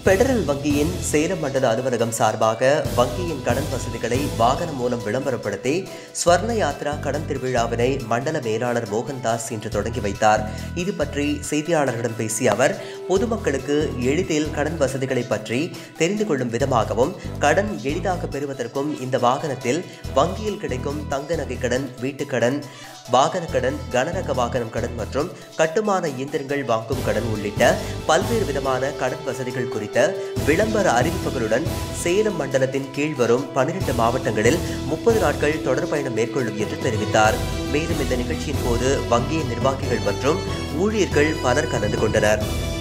federal வங்கியின் சேலம் மண்டல அலுவலகம் சார்பாக வங்கியின் கடன் வசதிகளை வாகனம் மூலம் விளம்பரப்படுத்தி ஸ்வர்ண யாத்ரா கடன் திருவிழாவினை மண்டல மேலாளர் மோகன்தாஸ் இன்று தொடங்கி வைத்தார் இது பற்றி செய்தியாளர்களிடம் பேசிய அவர் பொதுமக்களுக்கு எளிதில் கடன் வசதிகளை பற்றி தெரிந்து கொள்ளும் விதமாகவும் கடன் எளிதாக பெறுவதற்கும் இந்த வாகனத்தில் வங்கியில் கிடைக்கும் தங்க நகை கடன் வீட்டுக்கடன் வாகன கடன் கனரக வாகனம் கடன் மற்றும் கட்டுமான இயந்திரங்கள் வாங்கும் கடன் உள்ளிட்ட பல்வேறு விதமான கடன் வசதிகள் குறித்த விளம்பர அறிவிப்புகளுடன் சேலம் மண்டலத்தின் கீழ் வரும் பனிரெண்டு மாவட்டங்களில் முப்பது நாட்கள் தொடர் பயணம் மேற்கொள்ளும் என்று தெரிவித்தார் மேலும் இந்த நிகழ்ச்சியின் போது வங்கியின் நிர்வாகிகள் மற்றும் ஊழியர்கள் பலர் கலந்து கொண்டனர்